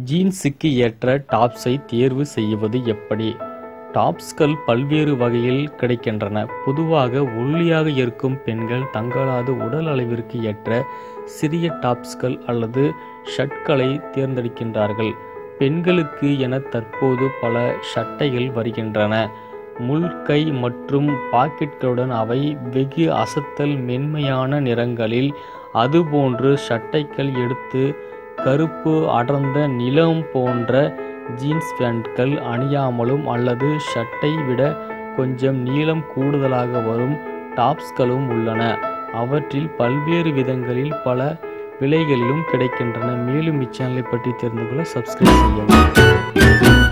ஜீன்ஸுக்கு ஏற்ற டாப்ஸை தேர்வு செய்வது எப்படி டாப்ஸ்கள் பல்வேறு வகையில் கிடைக்கின்றன பொதுவாக ஒல்லியாக இருக்கும் பெண்கள் தங்களது உடல் அளவிற்கு ஏற்ற சிறிய டாப்ஸ்கள் அல்லது ஷர்ட்களை தேர்ந்தெடுக்கின்றார்கள் பெண்களுக்கு என தற்போது பல சட்டைகள் வருகின்றன முள்கை மற்றும் பாக்கெட்களுடன் அவை வெகு அசத்தல் மென்மையான நிறங்களில் அதுபோன்று சட்டைகள் எடுத்து கருப்பு அடர்ந்த நிலம் போன்ற ஜீன்ஸ் பேண்ட்கள் அணியாமலும் அல்லது ஷர்ட்டை விட கொஞ்சம் நீளம் கூடுதலாக வரும் டாப்ஸ்களும் உள்ளன அவற்றில் பல்வேறு விதங்களில் பல விலைகளிலும் கிடைக்கின்றன மேலும் இச்சேனலை பற்றி தெரிந்து கொள்ள சப்ஸ்கிரைப் செய்யவும்